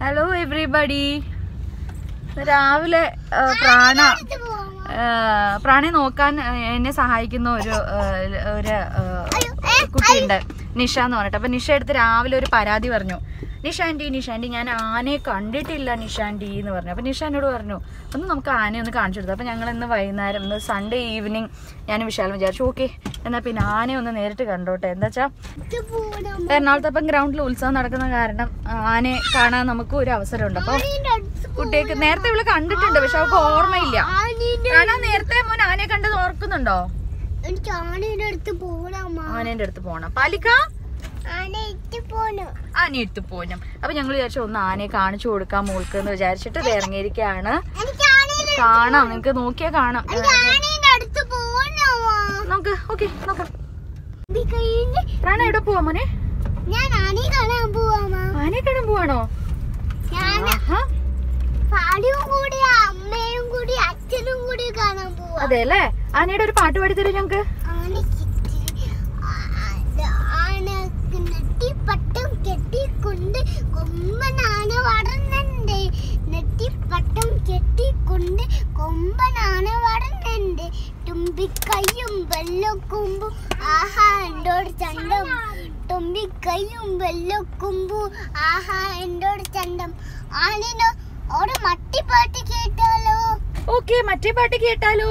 Hello everybody രാവിലെ ആ, പ്രാണ ആ, പ്രാണയെ നോക്കാൻ ആ, എന്നെ സഹായിക്കുന്ന ഒരു ആ, ഒരു ആ, കുട്ടിയുണ്ട് നിഷ എന്ന് പറഞ്ഞിട്ട് അപ്പൊ നിഷ എടുത്ത് രാവിലെ ഒരു പരാതി പറഞ്ഞു നിഷ ആൻറ്റി നിഷ ആൻറ്റി ഞാൻ ആനയെ കണ്ടിട്ടില്ല നിഷ ആൻറ്റി എന്ന് പറഞ്ഞു അപ്പൊ നിഷ എന്നോട് പറഞ്ഞു ഒന്ന് നമുക്ക് ആനയെ ഒന്ന് കാണിച്ചു കൊടുത്തു അപ്പൊ ഞങ്ങൾ ഇന്ന് വൈകുന്നേരം ഇന്ന് സൺഡേ ഈവനിങ് ഞാൻ വിശാലം വിചാരിച്ചു ഓക്കെ എന്നാ പിന്നെ ആനയെ ഒന്ന് നേരിട്ട് കണ്ടോട്ടെ എന്താ വെച്ചാ എറണാകുളത്തപ്പം ഗ്രൗണ്ടിൽ ഉത്സവം നടക്കുന്ന കാരണം ആനയെ കാണാൻ നമുക്ക് ഒരു അവസരമുണ്ട് അപ്പൊ കുട്ടിയൊക്കെ നേരത്തെ ഇവള് കണ്ടിട്ടുണ്ട് പക്ഷെ അവൾക്ക് ഓർമ്മയില്ല കാണാൻ നേരത്തെ മോൻ ആനയെ കണ്ടത് ഓർക്കുന്നുണ്ടോ എനിക്ക് ആനയുടെ അടുത്ത് പോകണമ്മ ആനേന്റെ അടുത്ത് പോണം പാലിക്ക ആനയിട്ട് പോണം ആന എടുത്ത് പോനം അപ്പൊ ഞങ്ങൾ വിചാരിച്ചു ഒന്ന് ആനയെ കാണിച്ചു കൊടുക്കാം മോൾക്ക് എന്ന് വിചാരിച്ചിട്ട് ഇത് ഇറങ്ങിയിരിക്കുകയാണ് എനിക്ക് ആനയുടെ കാണാം നിങ്ങക്ക് നോക്കിയാ കാണാം എനിക്ക് ആനയുടെ അടുത്ത് പോകണമ്മ നോക്ക് ഓക്കെ നോക്കാം ഇത് കഴിഞ്ഞ് പ്രാണ എവിടെ പോവാ മോനെ ഞാൻ ആനയെ കാണാൻ പോവാമ്മ ആനയെ കാണാൻ പോവാണോ ഞാൻ ആഹാ പാടിയും കൂടി അമ്മയും കൂടി അച്ഛനും കൂടി കാണാൻ പോവാ അതെ അല്ലേ ആനയുടെ ഒരു പാട്ട് പാടി തരും ഞങ്ങക്ക് ആന ചിറ്റി- ആ- ആ- ആനക്ക് നെറ്റിപ്പട്ടം കെട്ടിക്കൊണ്ട് കൊമ്പൻ ആന വളർന്നുണ്ട് നെറ്റിപ്പട്ടം കെട്ടിക്കൊണ്ട് കൊമ്പൻ ആന വളർന്നുണ്ട് തുമ്പിക്കൈയും വെള്ളക്കൊമ്പും ആഹാ എന്തോട് ചണ്ടം തുമ്പിക്കൈയും വെള്ളക്കൊമ്പും ആഹാ എന്തോട് ചണ്ടം ആനിനോ ഒരു മട്ടിപ്പാട്ട് കേട്ടാലോ ഓക്കെ മറ്റേ പാട്ട് കേട്ടാലോ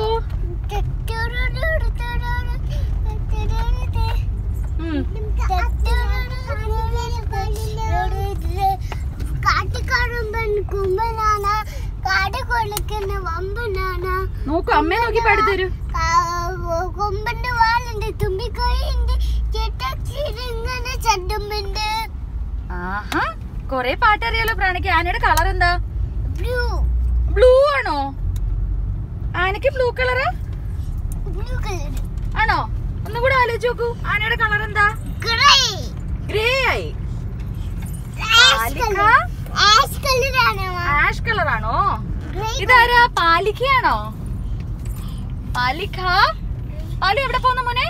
ഉം. കാട്ടുകാടുമ്പൻ കുമ്പനാന കാട് കൊള്ളിക്കുന്ന വമ്പനാന നോക്കൂ അമ്മയെ നോക്കി പാടി തരൂ കൊമ്പന്റെ വാലുണ്ട് തുമ്പിക്കൈയുണ്ട് ചേട്ടച്ചിരിങ്ങനെ ചണ്ടുമ്പുണ്ട് ആഹാ കൊറേ പാട്ട് അറിയാലോ പ്രാണിക്ക് ആനയുടെ കളർ എന്താ ബ്ലൂ ബ്ലൂ ആണോ ആനക്ക് ബ്ലൂ കളറാ ബ്ലൂ കളർ ആണോ ഒന്നും കൂടെ ആലോചിച്ച് നോക്കൂ ആനയുടെ കളർ എന്താ ഗ്രേ ഗ്രേ ആയി ആഷ് പാലിക്ക കളർ ആഷ് കളറാണ് ആഷ് കളർ ആണോ ഗ്രേ ഇതാരാ പാലിക്കയാണോ പാലിക്ക പാലു എവിടെ പോന്ന മോനെ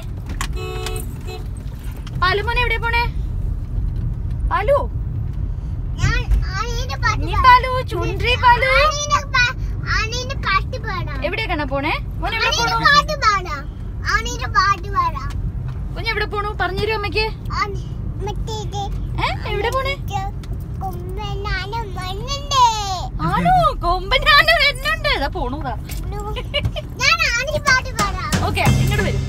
പാലു മോനെ എവിടെ പോണേ പാലു ഞാൻ ആനയുടെ പാട്ട് നീ പാലു ചുണ്ടി പാലു ആനയുടെ പാ- ആനയുടെ പാട്ട് പാടാം എവിടേക്കാണ് പോണേ മോനെ എവിടെ ആനയുടെ പോണു പാട്ട് പാടാം ആനയുടെ പാട്ട് പാടാം കുഞ്ഞ് എവിടെ പോണു പറഞ്ഞു തരൂ അമ്മയ്ക്ക് ആന മറ്റേത് ഏ എവിടെ പോണേ കൊമ്പനാന മണ്ണുണ്ട് ആണോ കൊമ്പനാന വരുന്നുണ്ട് ഇതാ പോണൂതാ ഞാൻ ആനയുടെ പാട്ട് പാടാം ഓക്കെ ഇങ്ങോട്ട് വരും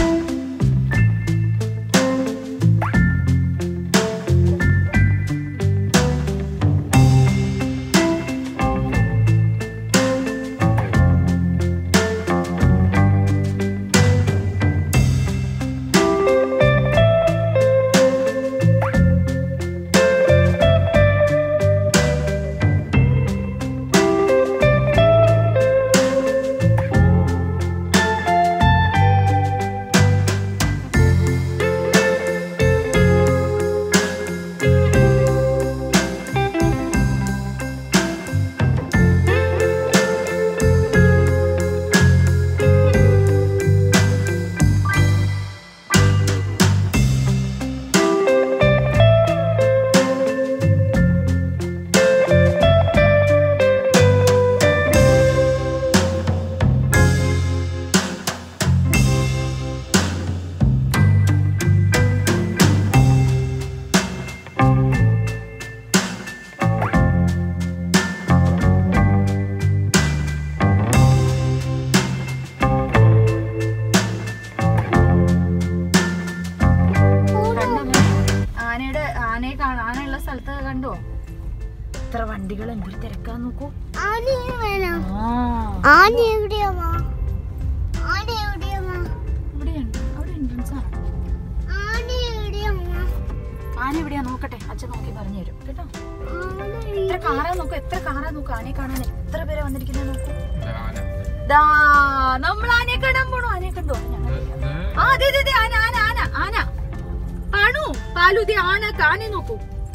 കണ്ടോ മോനെ? ആനയുടെ ആനയെ കാണാൻ ആനയുള്ള സ്ഥലത്ത് കണ്ടോ എത്ര വണ്ടികൾ എന്തൊരു തിരക്കാൻ നോക്കൂ ആന വേണം ആ ആന എവിടെയാമാ ആന എവിടെയാമാ ഇവിടെയുണ്ട് അവിടെ എൻട്രൻസ് ആണ് ആന എവിടെയാമാ ആന എവിടെയാ നോക്കട്ടെ അച്ഛൻ നോക്കി പറഞ്ഞു തരും കേട്ടോ ആന എത്ര കാറാ നോക്കൂ എത്ര കാറാ നോക്കൂ ആനയെ കാണാൻ എത്ര പേരെ വന്നിരിക്കുന്നത് നോക്കൂ ദാ നമ്മൾ ആനയെ കാണാൻ പോണു ആനയെ കണ്ടോ ഞങ്ങൾ ആ അതെ അതെ അതെ ആന ആന ആന ആന കാണൂ പാലു ദേ ആന ആനയെ നോക്കൂ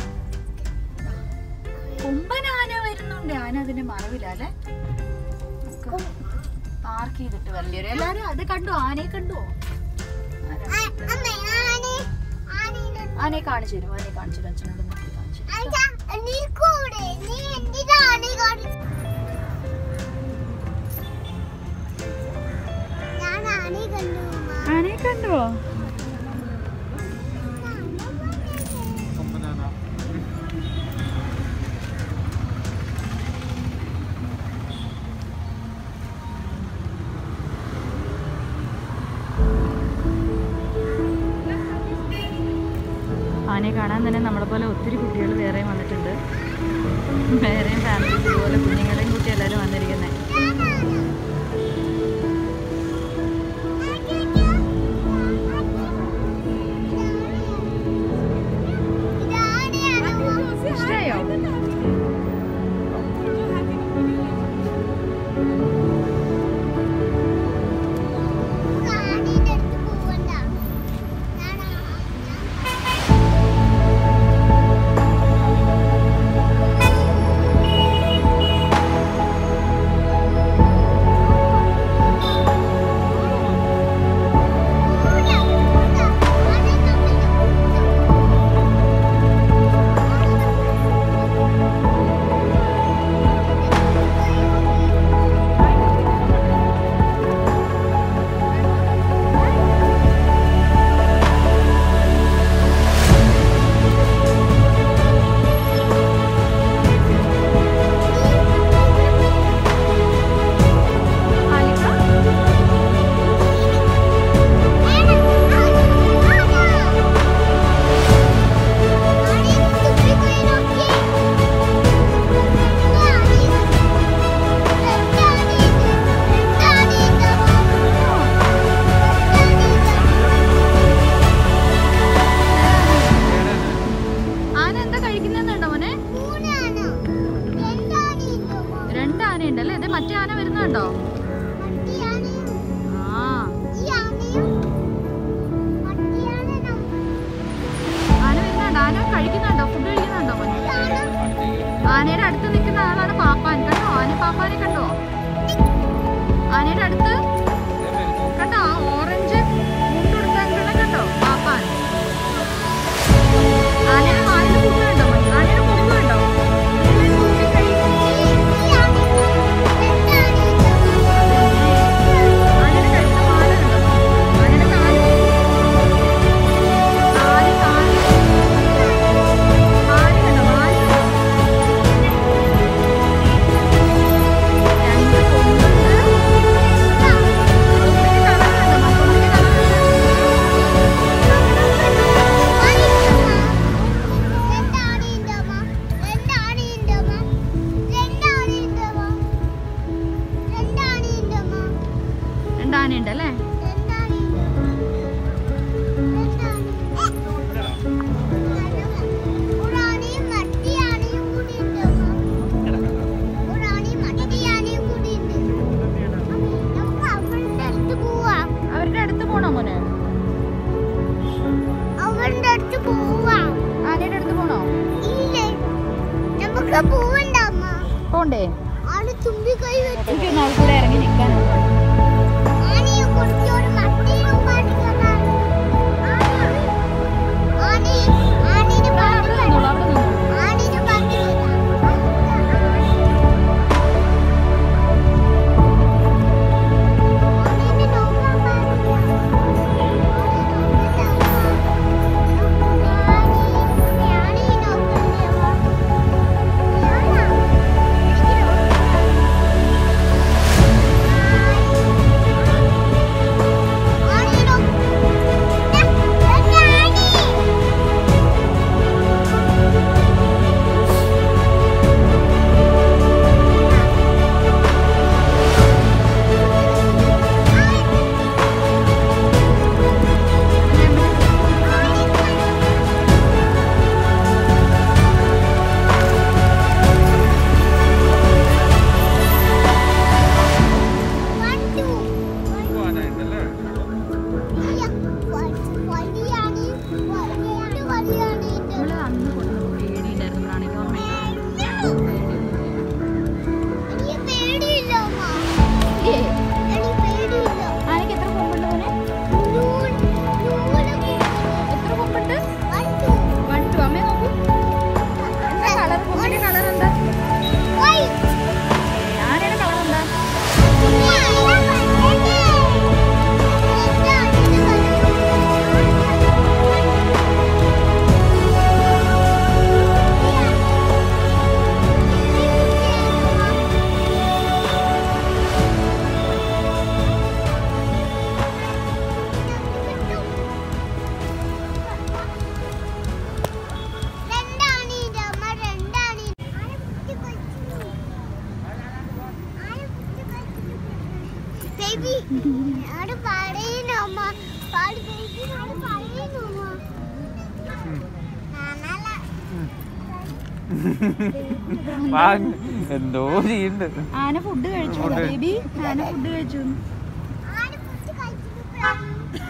കൊമ്പൻ ആന വരുന്നുണ്ട് ആന അതിന്റെ മറവിലല്ലേ പാർക്ക് ചെയ്തിട്ട് വലിയൊരു എല്ലാരും അത് കണ്ടു ആനയെ കണ്ടു ആരാ? ആ, അമ്മ ആന ആനയുടെ ആനയെ കാണിച്ചു തരും ആനയെ കാണിച്ചു തരും അച്ഛനോട് നോക്കി കാണിച്ചു തരും. അച്ഛാ, നിൽക്കൂടെ തന്നെ നമ്മളെ പോലെ ഒത്തിരി കുട്ടികൾ വേറെയും വന്നിട്ടുണ്ട് വേറെയും ഫാമിലീസ് ഇതുപോലെ കുഞ്ഞുങ്ങളെയും കുട്ടി എല്ലാവരും വന്നിരിക്കുന്നത് ഇഷ്ടമായോ ആലിക്ക ആന എന്താ കഴിക്കുന്നുണ്ടോ മോനെ രണ്ട് ആനയുണ്ട് അല്ലേ അതെ മറ്റേ ആന വരുന്നുണ്ടോ ആ ആന വരുന്നുണ്ടോ ആന കഴിക്കുന്നുണ്ടോ ഫുഡ് കഴിക്കുന്നുണ്ടോ മോനെ ആനയുടെ അടുത്ത് നിൽക്കുന്ന ആളാണ് പാപ്പാൻ കണ്ടോ ആന പാപ്പാനെ കണ്ടോ ആനയുടെ അടുത്ത് കണ്ടോ ആ ഓറഞ്ച് മുണ്ടെടുത്താൽ കണ്ടോ പാപ്പാൻ ആനയുടെ വായിൽ ഫുഡ് കണ്ടോ മോനെ? ആനയുടെ കൊമ്പ് കണ്ടോ ഇതിലെ നോക്കി കഴിക്കും. ആനയുടെ കഴുത്ത വാല കണ്ടോ ആനയുടെ കാല് കാല് കാല് വാല് കണ്ടോ വാല് രണ്ട് കൊമ്പുണ്ട് കൊമ്പിന്റെ കളർ കണ്ടോ കൊമ്പിന്റെ കളർ രണ്ട് ആനയുണ്ട് അല്ലേ അവരുടെ അടുത്ത് പോണോ മോനെ അവന്റെ അടുത്ത് പോവാം ആനയുടെ അടുത്ത് പോണോ ഇല്ലേ നമുക്ക് പോവണ്ട അമ്മ പോണ്ടേ ആള് തുമ്പി കൈ വെച്ചു എനിക്ക് നാൾ കൂടെ ഇറങ്ങി നിൽക്കാനുണ്ട് ആനയെ കുറിച്ചൊരു മറ്റേയും പാട്ട് കേൾക്കാം. ആന- ആന- ആനയുടെ പാട്ട് അവിടെ കേൾക്കാം. നിന്നോളൂ അവിടെ നിന്നോളൂ ആനയുടെ പാട്ട് കേൾക്കാം. ആനേനെ നോക്കാൻ പാടില്ല. ആനയെ- ആനയെ നോക്കല്ലേ വാ. ആന. എനിക്ക് നോക്കാം. ബേബി അവിടെ പറയുന്നു അമ്മ പാട് ബേബി അവിടെ പറയുന്നു അമ്മ നാനാല വാ, എന്തോ ചെയ്യുന്നുണ്ട് ആന ഫുഡ് കഴിച്ചു Food. ബേബി ആന ഫുഡ് കഴിച്ചു ആട് ഫുഡ് കഴിച്ചിട്ട്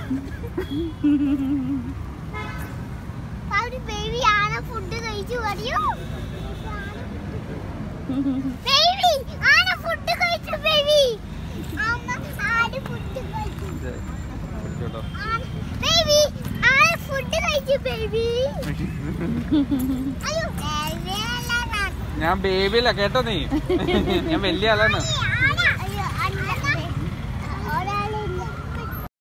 പാട് ബേബി ആന ഫുഡ് കഴിച്ചു പറയൂ ബേബി ആന ഫുഡ് കഴിച്ചു ബേബി അമ്മ ആട് ഫുഡ് കഴിച്ചു ബേബി ആന ഫുഡ് കഴിച്ചു ബേബി അയ്യോ ബേബി അല്ല ഞാൻ ബേബിയല്ല കേട്ടോ നീ ഞാൻ വലിയ ആളാണ് ഞാൻ